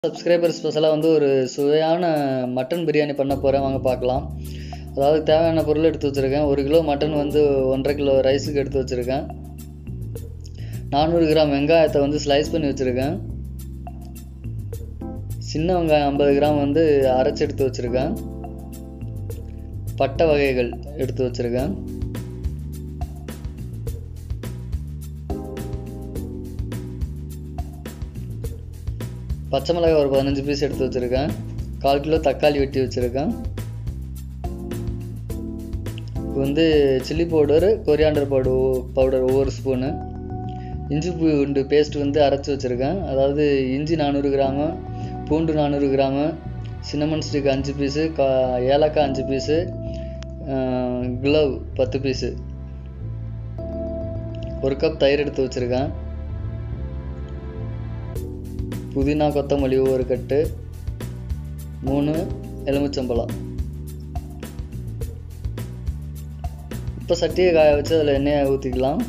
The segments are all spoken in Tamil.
சப்ஸ்கிரைபர் ஸ்பெஷலாக வந்து ஒரு சுவையான மட்டன் பிரியாணி பண்ண போகிறேன் வாங்க பார்க்கலாம் அதாவது தேவையான பொருள் எடுத்து வச்சுருக்கேன் ஒரு கிலோ மட்டன் வந்து ஒன்றரை கிலோ ரைஸுக்கு எடுத்து வச்சுருக்கேன் நானூறு கிராம் வெங்காயத்தை வந்து ஸ்லைஸ் பண்ணி வச்சுருக்கேன் சின்ன வெங்காயம் ஐம்பது கிராம் வந்து அரைச்சி எடுத்து வச்சுருக்கேன் பட்டை வகைகள் எடுத்து வச்சுருக்கேன் பச்சை மிளகாய் ஒரு பதினஞ்சு பீஸ் எடுத்து வச்சுருக்கேன் கால் கிலோ தக்காளி வெட்டி வச்சுருக்கேன் இப்போ வந்து chilli powder coriander powder powder ஒவ்வொரு ஸ்பூனு இஞ்சி பூண்டு பேஸ்ட் வந்து அரைச்சி வச்சுருக்கேன் அதாவது இஞ்சி நானூறு கிராமு பூண்டு நானூறு கிராமு சின்னமன் ஸ்டிக் அஞ்சு பீஸு கா ஏலக்காய் அஞ்சு பீஸு க்ளவ் பத்து பீஸு ஒரு கப் தயிர் எடுத்து வச்சுருக்கேன் புதினா கொத்தமல்லி ஒரு கட்டு மூணு எலுமிச்சம்பழம் இப்போ சட்டியை காய வச்சு அதில் எண்ணெயை ஊற்றிக்கலாம்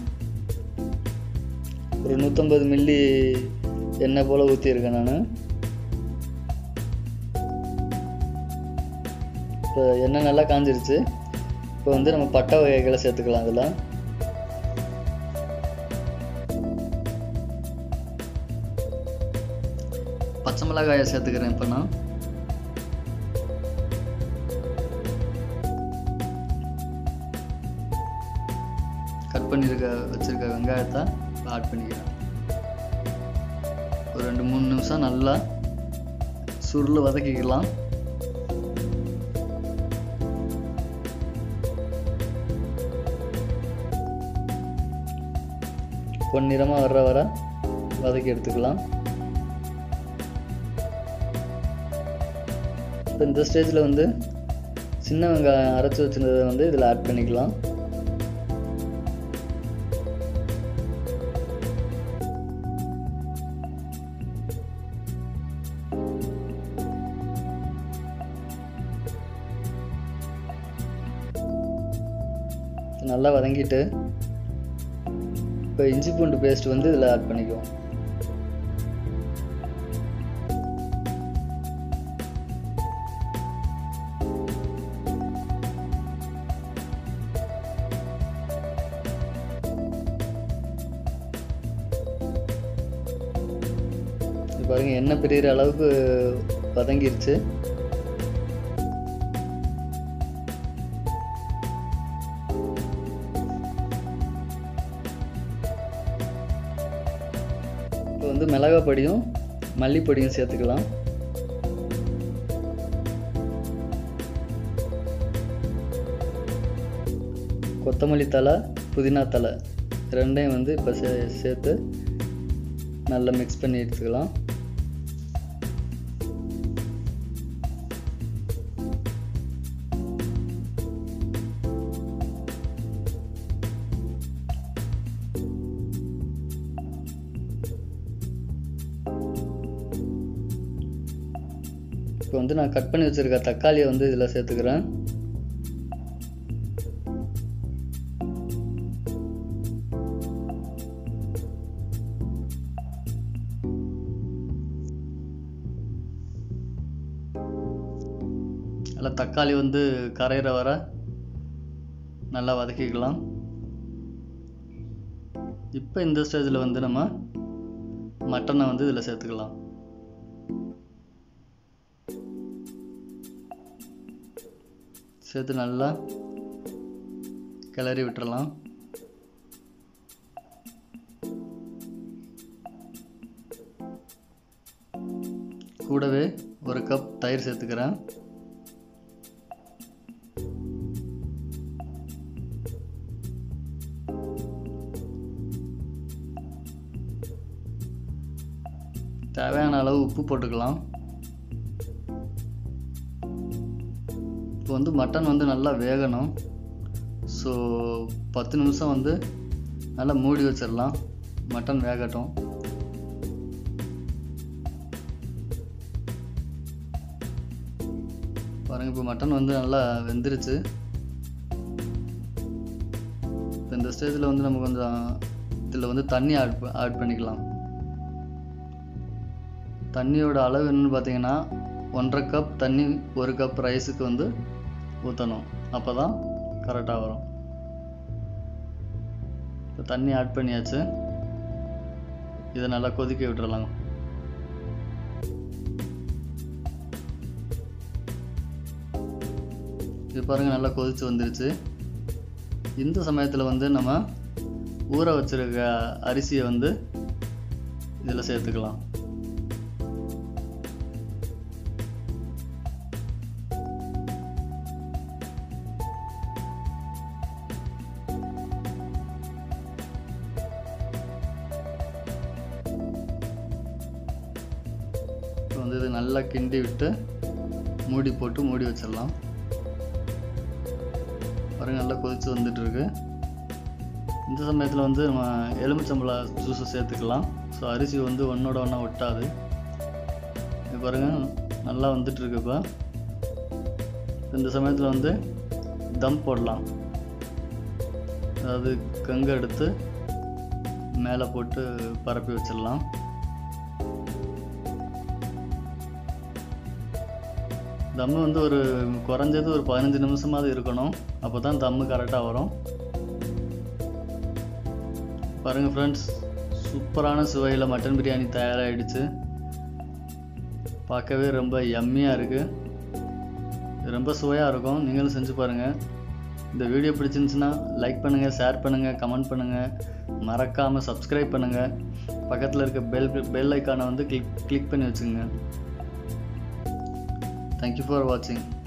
ஒரு நூற்றம்பது மில்லி எண்ணெய் போல் ஊற்றிருக்கேன் நான் இப்போ எண்ணெய் நல்லா காஞ்சிருச்சு இப்போ வந்து நம்ம பட்டை வகைகளை சேர்த்துக்கலாம் அதில் பச்சை மிளகாயை சேர்த்துக்கிறேன் இப்போ நான் கட் பண்ணியிருக்க வச்சுருக்க வெங்காயத்தை ஆட் பண்ணிக்கிறேன் ஒரு ரெண்டு மூணு நிமிஷம் நல்லா சுருள் வதக்கிக்கலாம் பொன்னிறமாக வர்ற வர வதக்கி எடுத்துக்கலாம் இப்போ இந்த ஸ்டேஜில் வந்து சின்ன வெங்காயம் அரைச்சி வச்சுருந்ததை வந்து இதில் ஆட் பண்ணிக்கலாம் நல்லா வதங்கிட்டு இப்போ இஞ்சி பூண்டு பேஸ்ட் வந்து இதில் ஆட் பண்ணிக்குவோம் பாருங்க எண்ணெய் பிரிகிற அளவுக்கு வதங்கிருச்சு இப்போ வந்து மிளகாய் பொடியும் மல்லிப்பொடியும் சேர்த்துக்கலாம் கொத்தமல்லி தலை புதினா தலை ரெண்டையும் வந்து இப்போ சே சேர்த்து நல்லா மிக்ஸ் பண்ணி எடுத்துக்கலாம் இப்போ வந்து நான் கட் பண்ணி வச்சுருக்க தக்காளியை வந்து இதில் சேர்த்துக்கிறேன் நல்லா தக்காளி வந்து கரையிற வர நல்லா வதக்கிக்கலாம் இப்போ இந்த ஸ்டேஜில் வந்து நம்ம மட்டனை வந்து இதில் சேர்த்துக்கலாம் சேர்த்து நல்லா கிளறி விட்டுறலாம் கூடவே ஒரு கப் தயிர் சேர்த்துக்கிறேன் தேவையான அளவு உப்பு போட்டுக்கலாம் இப்போ வந்து மட்டன் வந்து நல்லா வேகணும் ஸோ பத்து நிமிஷம் வந்து நல்லா மூடி வச்சிடலாம் மட்டன் வேகட்டும் பாருங்கள் இப்போ மட்டன் வந்து நல்லா வெந்துருச்சு இப்போ இந்த ஸ்டேஜில் வந்து நம்ம கொஞ்சம் இதில் வந்து தண்ணி ஆட் ஆட் பண்ணிக்கலாம் தண்ணியோட அளவு என்னன்னு பார்த்தீங்கன்னா ஒன்றரை கப் தண்ணி ஒரு கப் ரைஸுக்கு வந்து ஊற்றணும் அப்போ தான் கரெக்டாக வரும் இப்போ தண்ணி ஆட் பண்ணியாச்சு இதை நல்லா கொதிக்க விட்டுறலாம் இது பாருங்கள் நல்லா கொதிச்சு வந்துருச்சு இந்த சமயத்தில் வந்து நம்ம ஊற வச்சிருக்க அரிசியை வந்து இதில் சேர்த்துக்கலாம் இப்போ வந்து இது நல்லா கிண்டி விட்டு மூடி போட்டு மூடி வச்சிடலாம் பாருங்க நல்லா கொதிச்சு வந்துட்டு இருக்கு இந்த சமயத்தில் வந்து நம்ம எலுமிச்சம்பழ ஜூஸை சேர்த்துக்கலாம் ஸோ அரிசி வந்து ஒன்றோட ஒன்றா ஒட்டாது இது பாருங்க நல்லா வந்துட்டு இருக்கு இப்போ இந்த சமயத்தில் வந்து தம் போடலாம் அதாவது கங்கை எடுத்து மேலே போட்டு பரப்பி வச்சிடலாம் தம்மு வந்து ஒரு குறைஞ்சது ஒரு பதினஞ்சு நிமிஷமாவது இருக்கணும் அப்போ தான் தம்மு கரெக்டாக வரும் பாருங்கள் ஃப்ரெண்ட்ஸ் சூப்பரான சுவையில் மட்டன் பிரியாணி தயாராகிடுச்சு பார்க்கவே ரொம்ப எம்மியாக இருக்குது ரொம்ப சுவையாக இருக்கும் நீங்களும் செஞ்சு பாருங்கள் இந்த வீடியோ பிடிச்சிருந்துச்சுன்னா லைக் பண்ணுங்கள் ஷேர் பண்ணுங்கள் கமெண்ட் பண்ணுங்கள் மறக்காமல் சப்ஸ்கிரைப் பண்ணுங்கள் பக்கத்தில் இருக்க பெல் பெல் ஐக்கானை வந்து கிளிக் கிளிக் பண்ணி வச்சுங்க தேங்க்யூ ஃபார் வாட்சிங்